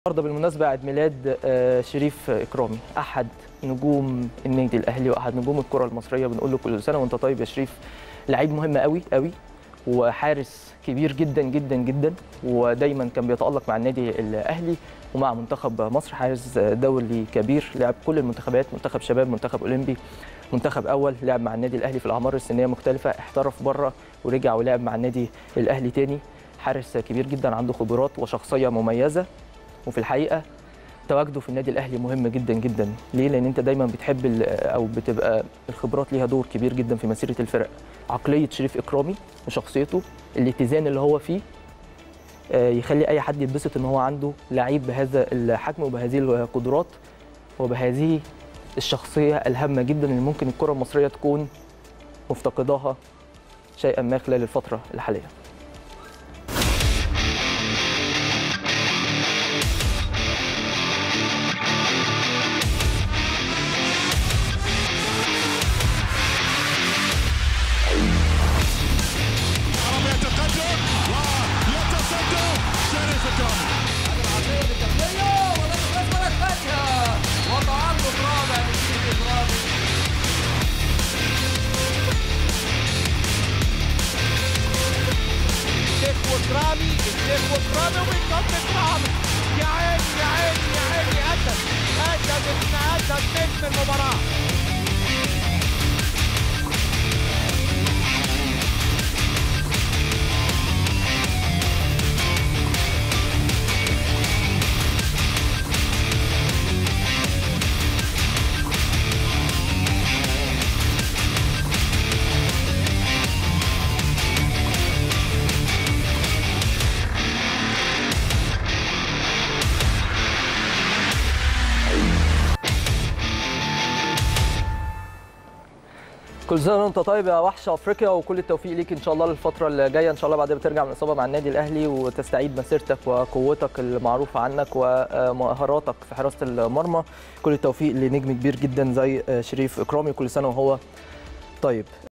النهارده بالمناسبه عيد ميلاد آه، شريف اكرامي احد نجوم النادي الاهلي واحد نجوم الكره المصريه بنقول له كل سنه وانت طيب يا شريف لعيب مهم قوي قوي وحارس كبير جدا جدا جدا ودايما كان بيتالق مع النادي الاهلي ومع منتخب مصر حارس دولي كبير لعب كل المنتخبات منتخب شباب منتخب اولمبي منتخب اول لعب مع النادي الاهلي في الاعمار السنيه مختلفه احترف بره ورجع ولعب مع النادي الاهلي تاني حارس كبير جدا عنده خبرات وشخصيه مميزه وفي الحقيقه تواجده في النادي الاهلي مهم جدا جدا ليه لان انت دايما بتحب ال- او بتبقى الخبرات ليها دور كبير جدا في مسيره الفرق عقليه شريف اكرامي وشخصيته الاتزان اللي هو فيه آه، يخلي اي حد يتبسط ان هو عنده لعيب بهذا الحجم وبهذه القدرات وبهذه الشخصيه الهامه جدا اللي ممكن الكره المصريه تكون مفتقداها شيئا ما خلال الفتره الحاليه عرب يتقدم ويتصدى شريف الدومي العرضية بالتغطية ولكن أكبر فاتها وتعلق رابع من شريف إكرامي الشيخ وكرامي الشيخ وكرامي وبيصد كرامي يا عيني يا عيني يا عيني اسد اسد ابن اسد نجم المباراه كل سنه وانت طيب يا وحش افريقيا وكل التوفيق ليك ان شاء الله للفتره اللي جايه ان شاء الله بعد ما ترجع من الاصابه مع النادي الاهلي وتستعيد مسيرتك وقوتك المعروفه عنك ومهاراتك في حراسه المرمى كل التوفيق لنجم كبير جدا زي شريف اكرامي كل سنه وهو طيب